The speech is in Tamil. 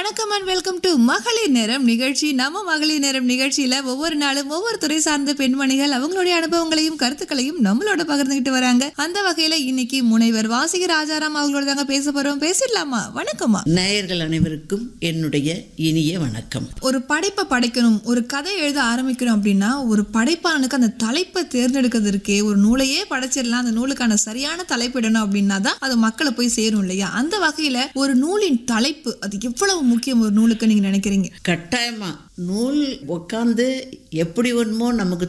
வணக்கம் அண்ட் வெல்கம் டு மகளிர் நேரம் நிகழ்ச்சி நம்ம மகளிர் நேரம் நிகழ்ச்சியில ஒவ்வொரு நாளும் ஒவ்வொரு துறை சார்ந்த பெண்மணிகள் அவங்களுடைய அனுபவங்களையும் கருத்துக்களையும் நம்மளோட பகிர்ந்துகிட்டு வராங்க அந்த வகையில இன்னைக்கு முனைவர் வாசிக ராஜாராம் அவங்களோட தாங்க பேச போறோம் பேசிடலாமா வணக்கம்மா நேயர்கள் அனைவருக்கும் என்னுடைய இனிய வணக்கம் ஒரு படைப்பை படைக்கணும் ஒரு கதை எழுத ஆரம்பிக்கணும் அப்படின்னா ஒரு படைப்பாளனுக்கு அந்த தலைப்பை தேர்ந்தெடுக்கிறது இருக்கே ஒரு நூலையே படைச்சிடலாம் அந்த நூலுக்கான சரியான தலைப்பிடணும் அப்படின்னா தான் அது மக்களை போய் சேரும் இல்லையா அந்த வகையில ஒரு நூலின் தலைப்பு அது எவ்வளவு முக்கியம் ஒரு நூலுக்கு நீங்க நினைக்கிறீங்க கட்டாயமா நூல் உட்காந்து எப்படி வேணுமோ நமக்கு